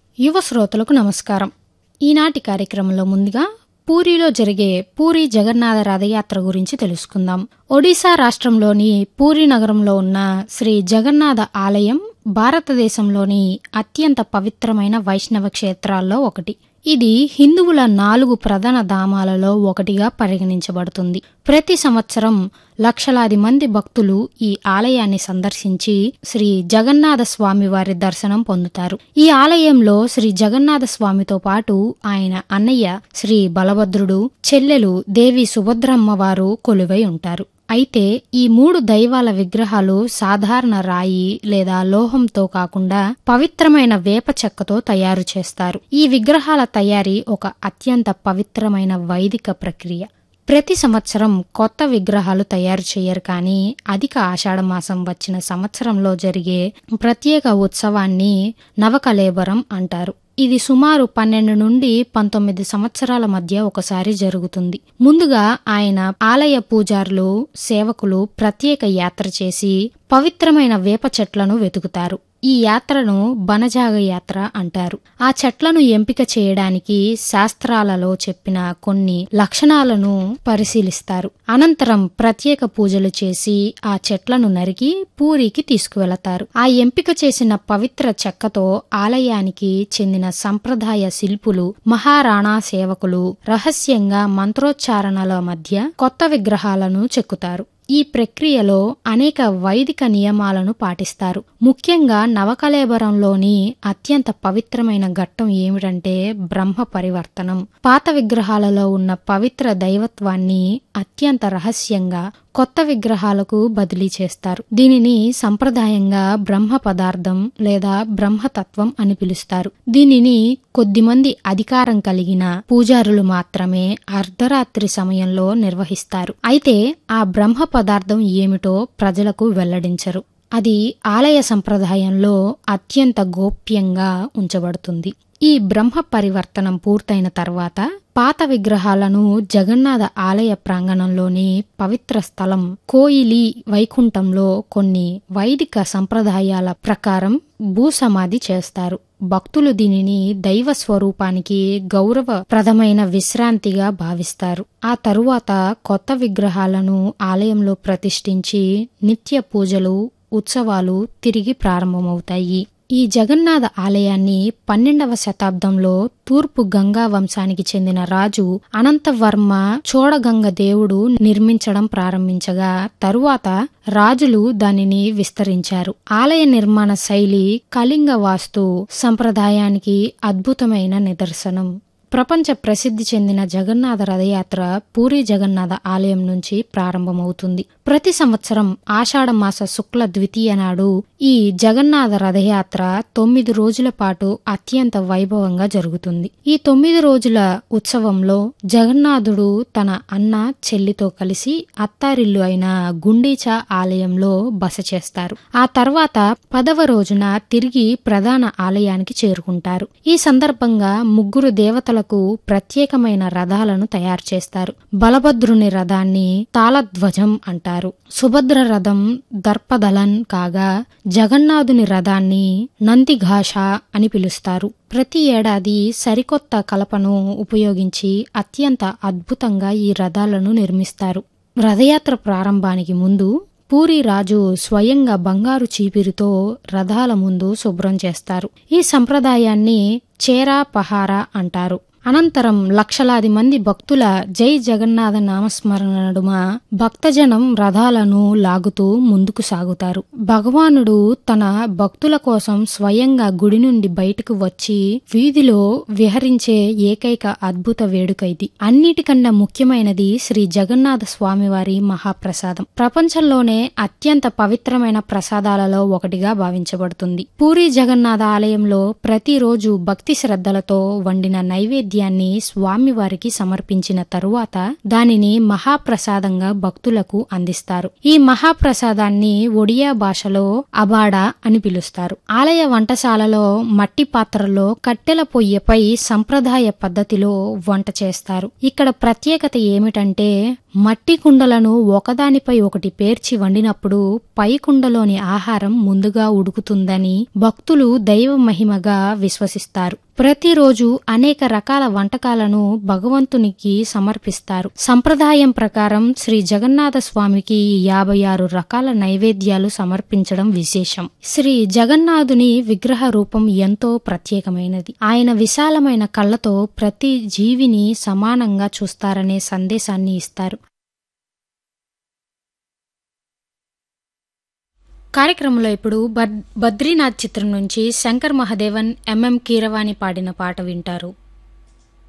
యువ శ్రోతలకు నమస్కారం ఈనాటి కార్యక్రమంలో ముందుగా పూరిలో జరిగే పూరి జగన్నాథ రథయాత్ర గురించి తెలుసుకుందాం ఒడిశా రాష్ట్రంలోని పూరి నగరంలో ఉన్న శ్రీ జగన్నాథ ఆలయం భారతదేశంలోని అత్యంత పవిత్రమైన వైష్ణవ క్షేత్రాల్లో ఒకటి ఇది హిందువుల నాలుగు ప్రధాన ధామాలలో ఒకటిగా పరిగణించబడుతుంది ప్రతి సంవత్సరం లక్షలాది మంది భక్తులు ఈ ఆలయాన్ని సందర్శించి శ్రీ జగన్నాథ స్వామి వారి దర్శనం పొందుతారు ఈ ఆలయంలో శ్రీ జగన్నాథ స్వామితో పాటు ఆయన అన్నయ్య శ్రీ బలభద్రుడు చెల్లెలు దేవి సుభద్రమ్మ వారు కొలువై ఉంటారు అయితే ఈ మూడు దైవాల విగ్రహాలు సాధారణ రాయి లేదా లోహంతో కాకుండా పవిత్రమైన వేప చెక్కతో తయారు చేస్తారు ఈ విగ్రహాల తయారీ ఒక అత్యంత పవిత్రమైన వైదిక ప్రక్రియ ప్రతి సంవత్సరం కొత్త విగ్రహాలు తయారు చేయరు కానీ అధిక ఆషాఢ మాసం వచ్చిన సంవత్సరంలో జరిగే ప్రత్యేక ఉత్సవాన్ని నవకలేబరం అంటారు ఇది సుమారు పన్నెండు నుండి పంతొమ్మిది సంవత్సరాల మధ్య ఒకసారి జరుగుతుంది ముందుగా ఆయన ఆలయ పూజారులు సేవకులు ప్రత్యేక యాత్ర చేసి పవిత్రమైన వేప చెట్లను వెతుకుతారు ఈ యాత్రను బనజాగ యాత్ర అంటారు ఆ చెట్లను ఎంపిక చేయడానికి శాస్త్రాలలో చెప్పిన కొన్ని లక్షణాలను పరిశీలిస్తారు అనంతరం ప్రత్యేక పూజలు చేసి ఆ చెట్లను నరికి పూరికి తీసుకువెళతారు ఆ ఎంపిక చేసిన పవిత్ర చెక్కతో ఆలయానికి చెందిన సంప్రదాయ శిల్పులు మహారాణా సేవకులు రహస్యంగా మంత్రోచ్చారణల మధ్య కొత్త విగ్రహాలను చెక్కుతారు ఈ ప్రక్రియలో అనేక వైదిక నియమాలను పాటిస్తారు ముఖ్యంగా నవకలేబరంలోని అత్యంత పవిత్రమైన ఘట్టం ఏమిటంటే బ్రహ్మ పరివర్తనం పాత విగ్రహాలలో ఉన్న పవిత్ర దైవత్వాన్ని అత్యంత రహస్యంగా కొత్త విగ్రహాలకు బదిలీ చేస్తారు దీనిని సంప్రదాయంగా బ్రహ్మ పదార్థం లేదా బ్రహ్మతత్వం అని పిలుస్తారు దీనిని కొద్దిమంది అధికారం కలిగిన పూజారులు మాత్రమే అర్ధరాత్రి సమయంలో నిర్వహిస్తారు అయితే ఆ బ్రహ్మ పదార్థం ఏమిటో ప్రజలకు వెల్లడించరు అది ఆలయ సంప్రదాయంలో అత్యంత గోప్యంగా ఉంచబడుతుంది ఈ బ్రహ్మ పరివర్తనం పూర్తయిన తర్వాత పాత విగ్రహాలను జగన్నాథ ఆలయ ప్రాంగణంలోని పవిత్ర స్థలం కోయిలి వైకుంఠంలో కొన్ని వైదిక సంప్రదాయాల ప్రకారం భూసమాధి చేస్తారు భక్తులు దీనిని దైవ స్వరూపానికి గౌరవప్రదమైన విశ్రాంతిగా భావిస్తారు ఆ తరువాత కొత్త విగ్రహాలను ఆలయంలో ప్రతిష్ఠించి నిత్య పూజలు ఉత్సవాలు తిరిగి ప్రారంభమవుతాయి ఈ జగన్నాథ ఆలయాన్ని పన్నెండవ శతాబ్దంలో తూర్పు గంగా వంశానికి చెందిన రాజు అనంతవర్మ చోడగంగ దేవుడు నిర్మించడం ప్రారంభించగా తరువాత రాజులు దానిని విస్తరించారు ఆలయ నిర్మాణ శైలి కళింగ వాస్తు సంప్రదాయానికి అద్భుతమైన నిదర్శనం ప్రపంచ ప్రసిద్ధి చెందిన జగన్నాథ రథయాత్ర పూరి జగన్నాథ ఆలయం నుంచి ప్రారంభమవుతుంది ప్రతి సంవత్సరం ఆషాఢ మాస శుక్ల ద్వితీయ నాడు ఈ జగన్నాథ రథయాత్ర తొమ్మిది రోజుల పాటు అత్యంత వైభవంగా జరుగుతుంది ఈ తొమ్మిది రోజుల ఉత్సవంలో జగన్నాథుడు తన అన్న చెల్లితో కలిసి అత్తారిల్లు అయిన గుండీచా ఆలయంలో బస చేస్తారు ఆ తర్వాత పదవ రోజున తిరిగి ప్రధాన ఆలయానికి చేరుకుంటారు ఈ సందర్భంగా ముగ్గురు దేవతల ప్రత్యేకమైన రథాలను తయారు చేస్తారు బలభద్రుని రథాన్ని తాళధ్వజం అంటారు సుభద్ర రథం దర్పదలన్ కాగా జగన్నాథుని రథాన్ని నందిఘాష అని పిలుస్తారు ప్రతి ఏడాది సరికొత్త కలపను ఉపయోగించి అత్యంత అద్భుతంగా ఈ రథాలను నిర్మిస్తారు రథయాత్ర ప్రారంభానికి ముందు పూరి రాజు స్వయంగా బంగారు చీపిరితో రథాల ముందు శుభ్రం చేస్తారు ఈ సంప్రదాయాన్ని చేరా పహారా అంటారు అనంతరం లక్షలాది మంది భక్తుల జై జగన్నాథ నామస్మరణ నడుమ భక్తజనం రథాలను లాగుతూ ముందుకు సాగుతారు భగవానుడు తన భక్తుల కోసం స్వయంగా గుడి నుండి బయటకు వచ్చి వీధిలో విహరించే ఏకైక అద్భుత వేడుక ఇది అన్నిటికన్నా ముఖ్యమైనది శ్రీ జగన్నాథ స్వామివారి మహాప్రసాదం ప్రపంచంలోనే అత్యంత పవిత్రమైన ప్రసాదాలలో ఒకటిగా భావించబడుతుంది పూరి జగన్నాథ ఆలయంలో ప్రతిరోజు భక్తి శ్రద్ధలతో వండిన నైవేద్యం నైవేద్యాన్ని స్వామివారికి సమర్పించిన తరువాత దానిని మహాప్రసాదంగా భక్తులకు అందిస్తారు ఈ మహాప్రసాదాన్ని ఒడియా భాషలో అబాడా అని పిలుస్తారు ఆలయ వంటశాలలో మట్టి పాత్రలో కట్టెల పొయ్యిపై సంప్రదాయ పద్ధతిలో వంట చేస్తారు ఇక్కడ ప్రత్యేకత ఏమిటంటే మట్టి కుండలను ఒకదానిపై ఒకటి పేర్చి వండినప్పుడు పై కుండలోని ఆహారం ముందుగా ఉడుకుతుందని భక్తులు దైవ మహిమగా విశ్వసిస్తారు ప్రతిరోజు అనేక రకాల వంటకాలను భగవంతునికి సమర్పిస్తారు సంప్రదాయం ప్రకారం శ్రీ జగన్నాథ స్వామికి యాభై ఆరు రకాల నైవేద్యాలు సమర్పించడం విశేషం శ్రీ జగన్నాథుని విగ్రహ రూపం ఎంతో ప్రత్యేకమైనది ఆయన విశాలమైన కళ్ళతో ప్రతి జీవిని సమానంగా చూస్తారనే సందేశాన్ని ఇస్తారు కార్యక్రమంలో ఇప్పుడు బద్- బద్రీనాథ్ చిత్రం నుంచి శంకర్ మహదేవన్ ఎంఎం కీరవాణి పాడిన పాట వింటారు